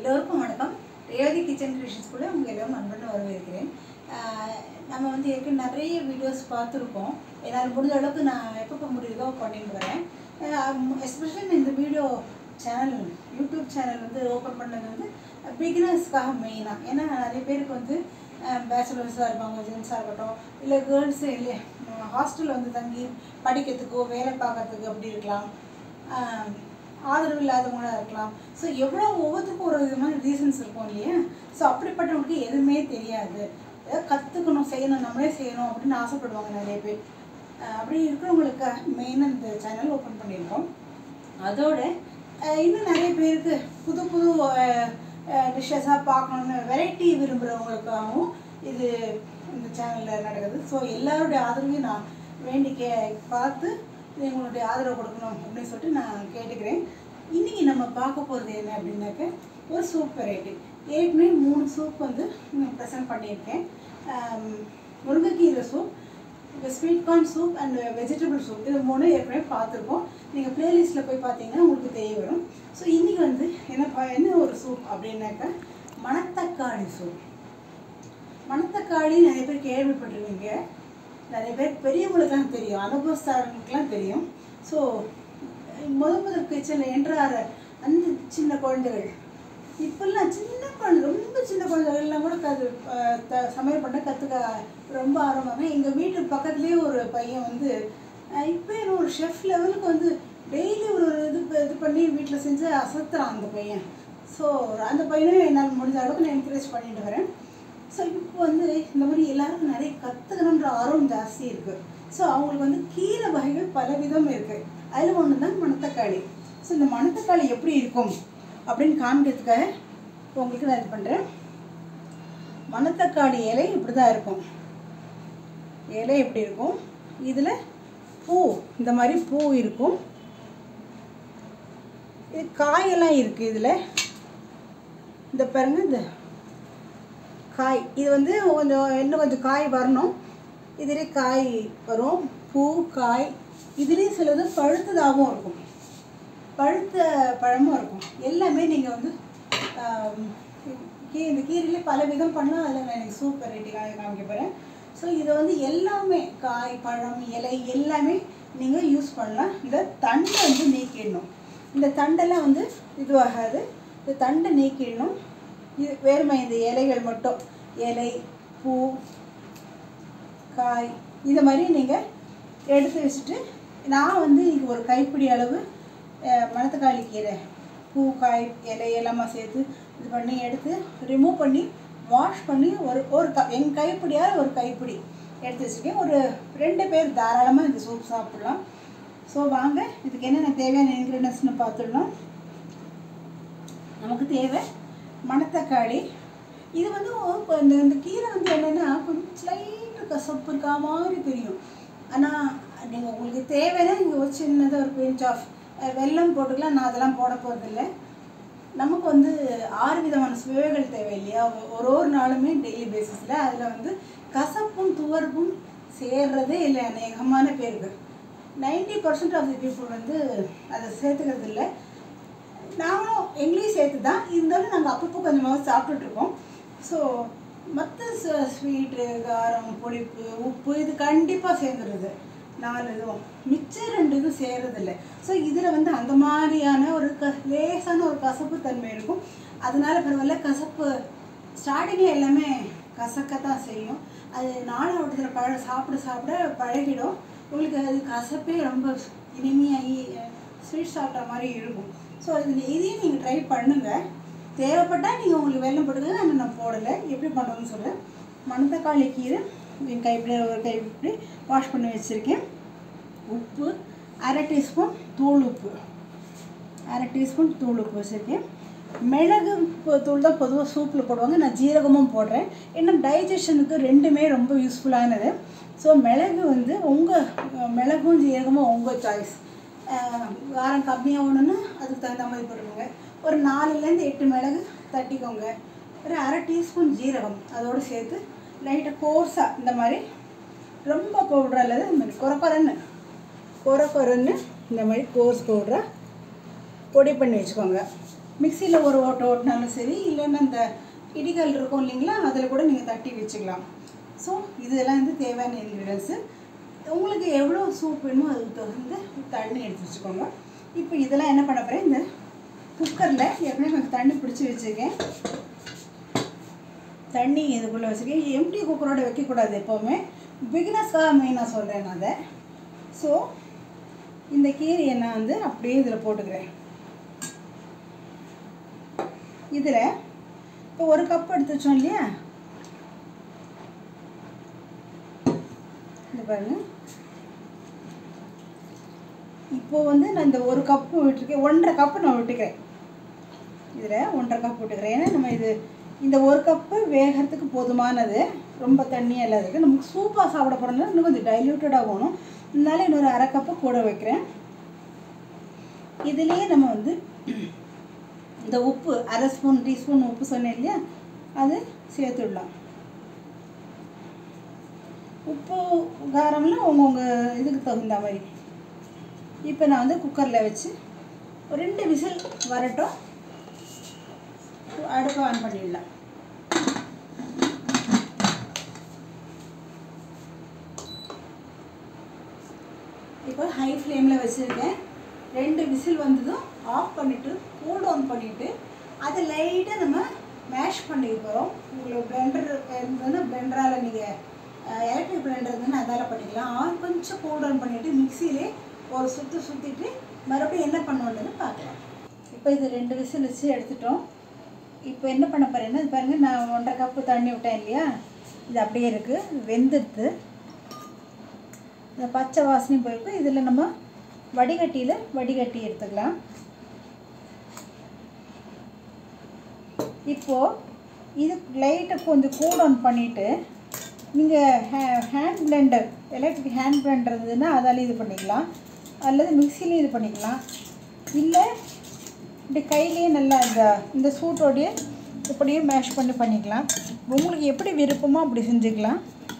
எல்லோருக்கும் வணக்கம் ரேவதி கிச்சன் கிரியேஷன்ஸ்குள்ளே உங்கள் எல்லோரும் அன்புடன் வரவேற்கிறேன் ஆஹ் நம்ம வந்து ஏற்கனவே நிறைய வீடியோஸ் பார்த்துருக்கோம் என்னால் முடிஞ்ச அளவுக்கு நான் எப்பப்போ முடியுதோ பண்ணிட்டு வரேன் எஸ்பெஷலி இந்த வீடியோ சேனல் யூடியூப் சேனல் வந்து ஓப்பன் பண்ணது வந்து பிகினர்ஸ்க்காக மெயினாக ஏன்னா நிறைய பேருக்கு வந்து பேச்சுலர்ஸாக இருப்பாங்க ஜென்ஸாக இருக்கட்டும் இல்லை கேர்ள்ஸு இல்லை ஹாஸ்டலில் வந்து தங்கி படிக்கிறதுக்கோ வேலை பார்க்கறதுக்கு அப்படி இருக்கலாம் ஆஹ் ஆதரவு இல்லாதவங்களா இருக்கலாம் ஸோ எவ்வளோ ஒவ்வொருத்தருக்கும் ஒரு விதமான ரீசன்ஸ் இருக்கும் இல்லையா ஸோ அப்படிப்பட்டவங்களுக்கு எதுவுமே தெரியாது ஏதாவது கற்றுக்கணும் செய்யணும் நம்மளே செய்யணும் அப்படின்னு ஆசைப்படுவாங்க நிறைய பேர் ஆஹ் அப்படி இருக்கிறவங்களுக்கு மெயினாக இந்த சேனல் ஓப்பன் பண்ணியிருக்கோம் அதோட ஆஹ் இன்னும் நிறைய பேருக்கு புது புது டிஷ்ஷஸாக பார்க்கணுன்னு வெரைட்டி விரும்புகிறவங்களுக்காகவும் இது இந்த சேனலில் நடக்குது ஸோ எல்லாருடைய ஆதரவையும் நான் வேண்டி கே பார்த்து எங்களுடைய ஆதரவு கொடுக்கணும் அப்படின்னு சொல்லிட்டு நான் கேட்டுக்கிறேன் இன்றைக்கி நம்ம பார்க்க போகிறது என்ன அப்படின்னாக்க ஒரு சூப் வெரைட்டி ஏற்கனவே மூணு சூப் வந்து ப்ரெசென்ட் பண்ணியிருக்கேன் ஆம், முருங்கைக்கீரை சூப் இந்த sweet corn soup and vegetable soup இது மூணு ஏற்கனவே பார்த்துருக்கோம் நீங்கள் ப்ளேலிஸ்ட்டில் போய் பார்த்தீங்கன்னா உங்களுக்கு தெரிய வரும் ஸோ இன்றைக்கி வந்து என்ன ப- என்ன ஒரு சூப் அப்படின்னாக்கா மணத்தக்காளி சூப் மணத்தக்காளி நிறைய பேர் கேள்விப்பட்டிருவீங்க நிறைய பேர் பெரியவங்களுக்குலாம் தெரியும் அனுபவஸ்தாரங்களுக்குலாம் தெரியும் ஸோ முத முதல் கிச்சனில் என்றார அந்த சின்ன குழந்தைகள் இப்போல்லாம் சின்ன குழந்தை ரொம்ப சின்ன குழந்தைகள்லாம் கூட அது அஹ், த- சமையல் பண்ண கற்றுக்க ரொம்ப ஆர்வமாக எங்கள் வீட்டு பக்கத்துலேயே ஒரு பையன் வந்து அஹ், இப்போ என்ன ஒரு ஷெஃப் லெவலுக்கு வந்து டெய்லி ஒரு ஒரு இது ப- இது பண்ணி வீட்டில் செஞ்சு அசத்துறான் அந்த பையன் ஸோ அந்த பையனும் என்னால் முடிஞ்ச அளவுக்கு நான் என்கரேஜ் பண்ணிட்டு வரேன் ஸோ இப்போ வந்து இந்த மாதிரி எல்லாருக்கும் நிறைய கற்றுக்கணுன்ற ஆர்வம் ஜாஸ்தி இருக்குது ஸோ அவங்களுக்கு வந்து கீரை வகைகள் பல விதம் இருக்குது அதில் ஒன்று தான் மணத்தக்காளி ஸோ இந்த மணத்தக்காளி எப்படி இருக்கும் அப்படின்னு காமிக்கிறதுக்காக இப்போ உங்களுக்கு நான் இது பண்ணுறேன் மணத்தக்காளி இலை இப்படி தான் இருக்கும் இலை எப்படி இருக்கும் இதில் பூ இந்த மாதிரி பூ இருக்கும் இது காயெல்லாம் இருக்குது இதில் இந்த பாருங்க இந்த காய் இது வந்து கொஞ்சம் இன்னும் கொஞ்சம் காய் வரணும் இதிலே காய் வரும் பூ காய் இதுலேயும் சிலது பழுத்ததாகவும் இருக்கும் பழுத்த பழமும் இருக்கும் எல்லாமே நீங்கள் வந்து ஆம், கீ இந்த கீரையிலே பல விதம் பண்ணலாம் அதில் நான் எனக்கு சூப் வெரைட்டி காமிக்க போகிறேன் ஸோ இதை வந்து எல்லாமே காய் பழம் இலை எல்லாமே நீங்கள் யூஸ் பண்ணலாம் இந்த தண்டை வந்து நீக்கிடணும் இந்த தண்டெல்லாம் வந்து இதுவாகாது இந்த தண்டை நீக்கிடணும் இது வேறுமை இந்த இலைகள் மட்டும் இலை பூ காய் இந்த மாதிரி நீங்கள் எடுத்து வச்சுட்டு நான் வந்து இங்கே ஒரு கைப்பிடி அளவு அஹ், மணத்தக்காளி கீரை பூ காய் இலை எல்லாமே சேர்த்து இது பண்ணி எடுத்து ரிமூவ் பண்ணி வாஷ் பண்ணி ஒரு ஒரு க என் கைப்பிடியால் ஒரு கைப்பிடி எடுத்து வச்சுருக்கேன் ஒரு ரெண்டு பேர் தாராளமாக இந்த சூப் சாப்பிட்லாம் ஸோ வாங்க இதுக்கு என்னென்ன தேவையான இன்க்ரீடியன்ஸ்னு பார்த்துடலாம் நமக்கு தேவை மணத்தக்காளி இது வந்து இப்போ இந்த இந்த கீரை வந்து என்னென்னா கொஞ்சம் ஸ்லைட்டு கசப்பு இருக்கா மாதிரி தெரியும் ஆனால் நீங்கள் உங்களுக்கு தேவைன்னா நீங்கள் ஒரு சின்னதாக ஒரு பிஞ்ச் ஆஃப் வெல்லம் போட்டுக்கலாம் நான் அதெல்லாம் போட போகிறதில்ல நமக்கு வந்து ஆறு விதமான சுவைகள் தேவை இல்லையா ஒ- ஒரு ஒரு நாளுமே டெய்லி பேசிஸில் அதில் வந்து கசப்பும் துவர்ப்பும் சேர்றதே இல்லை அநேகமான பேருக்கு ninety percent of the people வந்து அதை சேர்த்துக்கிறது இல்லை நாங்களும் எங்களையும் சேர்த்து தான் இருந்தாலும் நாங்கள் அப்பப்போ கொஞ்சமாக சாப்பிட்டுட்ருக்கோம் ஸோ மற்ற ஸ்வீட்டு காரம் புளிப்பு உப்பு இது கண்டிப்பாக சேர்ந்துருது நாலு இதுவும் மிச்சம் ரெண்டு இது சேர்றதில்ல ஸோ இதில் வந்து அந்த மாதிரியான ஒரு க லேசான ஒரு கசப்பு தன்மை இருக்கும் அதனால பரவாயில்ல கசப்பு ஸ்டார்டிங்கில் எல்லாமே கசக்கத்தான் செய்யும் அது நாலாவட்டத்தில் பழ சாப்பிட சாப்பிட பழகிடும் உங்களுக்கு அது கசப்பே ரொம்ப இனிமையாகி ஸ்வீட் சாப்பிட்ற மாதிரி இருக்கும் ஸோ இது இதையும் நீங்கள் ட்ரை பண்ணுங்கள் தேவைப்பட்டால் நீங்கள் உங்களுக்கு வெல்லம் போட்டுக்கங்க ஆனால் நான் போடலை எப்படி பண்ணுறதுன்னு சொல்கிறேன் மணத்தக்காளி கீரை என் கைப்பிடி ஒரு கைப்பிடி வாஷ் பண்ணி வச்சுருக்கேன் உப்பு அரை டீஸ்பூன் தூள் உப்பு அரை டீஸ்பூன் தூள் உப்பு வச்சுருக்கேன் மிளகு பொ- தூள் தான் பொதுவாக சூப்பில் போடுவாங்க நான் ஜீரகமும் போடுறேன் ஏன்னா டைஜஷனுக்கு ரெண்டுமே ரொம்ப யூஸ்ஃபுல்லானது ஸோ மிளகு வந்து உங்கள் மிளகும் ஜீரகமும் உங்கள் சாய்ஸ் காரம் கம்மியாக வேணும்னா அதுக்கு தகுந்த மாதிரி போட்டுக்கோங்க ஒரு நாலுலேருந்து எட்டு மிளகு தட்டிக்கோங்க ஒரு அரை டீஸ்பூன் ஜீரகம் அதோடு சேர்த்து லைட்டாக கோர்ஸாக இந்த மாதிரி ரொம்ப பவுடர் அல்லது இந்த மாதிரி குறை குறைன்னு குறை குறைன்னு இந்த மாதிரி கோர்ஸ் பவுடராக பொடி பண்ணி வச்சுக்கோங்க மிக்சியில் ஒரு ஓட்டு ஓட்டினாலும் சரி இல்லைன்னா இந்த இடிகள் இருக்கும் இல்லைங்களா அதில் கூட நீங்கள் தட்டி வச்சுக்கலாம் ஸோ இதெல்லாம் வந்து தேவையான இன்க்ரீடியன்ஸு உங்களுக்கு எவ்வளோ சூப் வேணுமோ அதுக்கு தகுந்த தண்ணி எடுத்து வச்சுக்கோங்க இப்போ இதெல்லாம் என்ன பண்ண போகிறேன் இந்த குக்கரில் ஏற்கனவே கொஞ்சம் தண்ணி பிடிச்சி வச்சுருக்கேன் தண்ணி இதுக்குள்ளே வச்சுருக்கேன் எம்டி குக்கரோட வைக்கக்கூடாது எப்போவுமே பிகினர்ஸ்க்காக மெயினாக சொல்கிறேன் நான் அதை ஸோ இந்த கீரையை நான் வந்து அப்படியே இதில் போட்டுக்கிறேன் இதில் இப்போ ஒரு கப் எடுத்து வச்சோம் இல்லையா இந்த பாருங்க இப்போ வந்து நான் இந்த ஒரு கப்பு விட்டுருக்கேன் ஒன்றரை கப்பு நான் விட்டுக்கிறேன் இதில் ஒன்றரை கப் விட்டுக்கிறேன் ஏன்னா நம்ம இது இந்த ஒரு கப்பு வேகிறதுக்கு போதுமானது ரொம்ப தண்ணியாக இல்லாத இருக்குது நமக்கு சூப்பாக சாப்பிட போகிறதுனால இன்னும் கொஞ்சம் டைல்யூட்டடாக போகணும் அதனால இன்னொரு அரை கப்பு கூட வைக்கிறேன் இதுலேயே நம்ம வந்து இந்த உப்பு அரை ஸ்பூன் டீஸ்பூன் உப்பு சொன்னேன் இல்லையா அது சேர்த்துடலாம் உப்பு காரம்லாம் அவங்கவுங்க இதுக்கு தகுந்த மாதிரி இப்போ நான் வந்து குக்கரில் வச்சு ஒரு ரெண்டு விசில் வரட்டும் அடுப்பை ஆன் பண்ணிடலாம் இப்போ ஹை ஃப்ளேமில் வச்சுருக்கேன் ரெண்டு விசில் வந்ததும் ஆஃப் பண்ணிவிட்டு கூல் டவுன் பண்ணிவிட்டு அதை லைட்டாக நம்ம மேஷ் பண்ணிக்க போகிறோம் உங்களுக்கு பிளெண்டர் இருந்ததுன்னா பிளெண்டரால் நீங்கள் எலக்ட்ரிக் பிளெண்டர் இருந்ததுன்னா அதால் பண்ணிக்கலாம் ஆர் கொஞ்சம் கூல் டவுன் பண்ணிவிட்டு மிக்சியிலே ஒரு சுற்று சுற்றிட்டு மறுபடியும் என்ன பண்ணுவோன்றது பார்க்கலாம் இப்போ இது ரெண்டு விசில் வச்சு எடுத்துட்டோம் இப்போ என்ன பண்ண போகிறேன்னா இது பாருங்கள் நான் ஒன்றரை கப்பு தண்ணி விட்டேன் இல்லையா இது அப்படியே இருக்குது வெந்துடுது இந்த பச்சை வாசனையும் போயிருக்கு இதில் நம்ம வடிகட்டியில் வடிகட்டி எடுத்துக்கலாம் இப்போது இது லைட்டை கொஞ்சம் கூல் ஆன் பண்ணிவிட்டு நீங்கள் ஹே hand blender electric hand blender இருந்ததுன்னா அதால் இது பண்ணிக்கலாம் அல்லது மிக்சிலையும் இது பண்ணிக்கலாம் இல்லை இப்படி கையிலேயே நல்லா இந்த இந்த சூட்டோடையே இப்படியே மேஷ் பண்ணி பண்ணிக்கலாம் உங்களுக்கு எப்படி விருப்பமோ அப்படி செஞ்சுக்கலாம்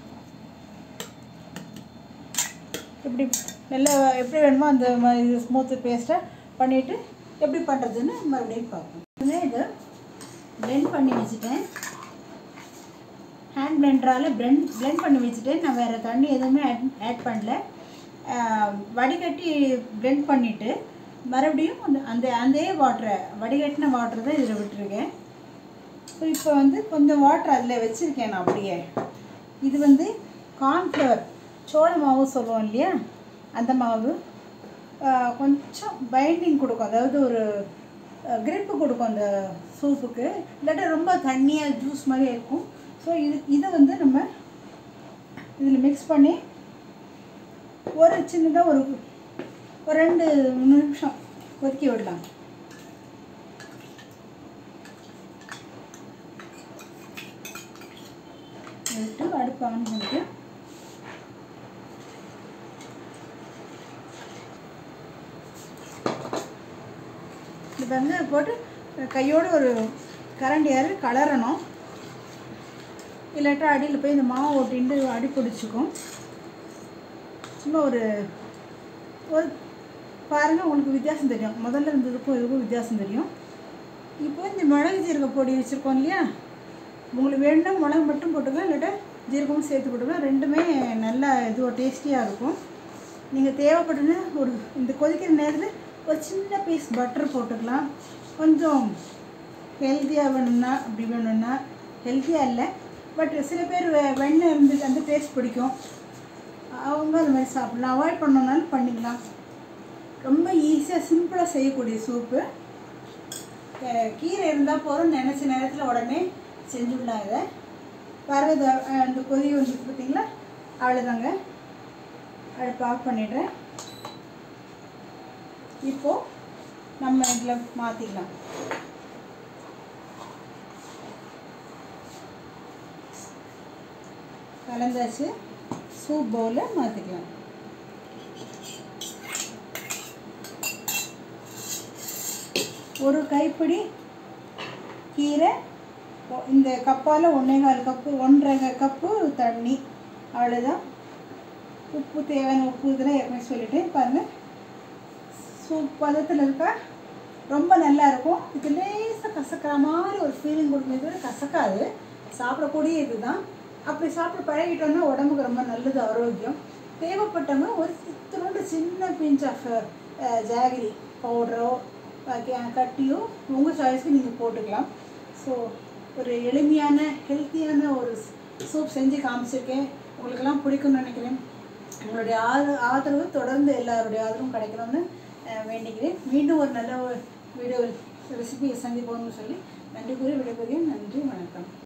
இப்படி நல்லா எப்படி வேணுமோ அந்த மாதிரி ஸ்மூத்து பேஸ்ட்டை பண்ணிவிட்டு எப்படி பண்ணுறதுன்னு மறுபடியும் பார்ப்போம் இது பிளெண்ட் பண்ணி வச்சுட்டேன் ஹேண்ட் பிளெண்டரால் பிளெண்ட் பிளெண்ட் பண்ணி வச்சுட்டேன் நான் வேறு தண்ணி எதுவுமே ஆட் ஆட் பண்ணல வடிகட்டி பிளெண்ட் பண்ணிவிட்டு மறுபடியும் அந்த அந்த அதே வாட்டரை வடிகட்டின வாட்டர் தான் இதில் விட்டுருக்கேன் ஸோ இப்போ வந்து கொஞ்சம் வாட்டர் அதில் வச்சுருக்கேன் நான் அப்படியே இது வந்து கார்ன்ஃப்ளவர் சோள மாவு சொல்லுவோம் இல்லையா அந்த மாவு கொஞ்சம் பைண்டிங் கொடுக்கும் அதாவது ஒரு கிரிப்பு கொடுக்கும் அந்த சூப்புக்கு இல்லாட்டா ரொம்ப தண்ணியாக ஜூஸ் மாதிரி இருக்கும் ஸோ இது இதை வந்து நம்ம இதில் மிக்ஸ் பண்ணி ஒரு சின்னதாக ஒரு ஒரு ரெண்டு நிமிஷம் கொதிக்க விடலாம் விட்டு அடுப்பு ஆன் பண்ணிட்டு இது வந்து போட்டு கையோடு ஒரு கரண்டியார் கலரணும் இல்லாட்டா அடியில் போய் இந்த மாவு ஓட்டிட்டு அடி பிடிச்சிக்கும் சும்மா ஒரு ஒரு பாருங்கள் உங்களுக்கு வித்தியாசம் தெரியும் முதல்ல இருந்ததுக்கும் இதுக்கும் வித்தியாசம் தெரியும் இப்போ இந்த மிளகு ஜீரக பொடி வச்சுருக்கோம் இல்லையா உங்களுக்கு வேணும்னா மிளகு மட்டும் போட்டுக்கலாம் இல்லாட்டா ஜீரகமும் சேர்த்து போட்டுக்கலாம் ரெண்டுமே நல்லா இது டேஸ்டியாக இருக்கும் நீங்கள் தேவைப்படுதுன்னா ஒரு இந்த கொதிக்கிற நேரத்தில் ஒரு சின்ன பீஸ் பட்டர் போட்டுக்கலாம் கொஞ்சம் ஹெல்த்தியாக வேணும்னா அப்படி வேணும்னா ஹெல்த்தியாக இல்லை பட் சில பேர் வெ- வெண்ணெய் இருந்து அந்த டேஸ்ட் பிடிக்கும் அவங்க அது மாதிரி சாப்பிடலாம் அவாய்ட் பண்ணணுன்னாலும் பண்ணிக்கலாம் ரொம்ப ஈஸியாக சிம்பிளாக செய்யக்கூடிய சூப்பு அஹ் கீரை இருந்தால் போதும் நினச்ச நேரத்தில் உடனே செஞ்சுடலாம் இதை பாருங்க இந்த அஹ் இந்த கொதி வந்து பார்த்தீங்களா அவ்வளோதாங்க அடுப்பு ஆஃப் பண்ணிடுறேன் இப்போது நம்ம இதில் மாற்றிக்கலாம் கலந்தாச்சு சூப் பவுலில் மாற்றிக்கலாம் ஒரு கைப்பிடி கீரை ஒ- இந்த கப்பால் ஒன்றே கால் கப்பு ஒன்றரை கப்பு தண்ணி அவ்வளோதான் உப்பு தேவையான உப்பு இதெல்லாம் ஏற்கனவே சொல்லிட்டேன் பாருங்கள் சூப் பதத்தில் இருக்கா ரொம்ப நல்லா இருக்கும் இது லேசாக கசக்கிற மாதிரி ஒரு ஃபீலிங் கொடுக்குறது கசக்காது சாப்பிடக்கூடிய இதுதான் அப்படி சாப்பிட்டு பழகிட்டோம்னா உடம்புக்கு ரொம்ப நல்லது ஆரோக்கியம் தேவைப்பட்டவங்க ஒரு சித்தனோட சின்ன பிஞ்ச் ஆஃப் ஜாகரி பவுடரோ கட்டியோ உங்கள் சாய்ஸ்க்கு நீங்கள் போட்டுக்கலாம் ஸோ ஒரு எளிமையான ஹெல்த்தியான ஒரு சூப் செஞ்சு காமிச்சிருக்கேன் உங்களுக்கெல்லாம் பிடிக்கும்னு நினைக்கிறேன் உங்களுடைய ஆதரவு ஆதரவு தொடர்ந்து எல்லாருடைய ஆதரவும் கிடைக்கணும்னு அஹ், வேண்டிக்கிறேன் மீண்டும் ஒரு நல்ல ஒரு வீடியோ ரெசிபியை சந்திப்போம்னு சொல்லி நன்றி கூறி விடைபெறுகிறேன் நன்றி வணக்கம்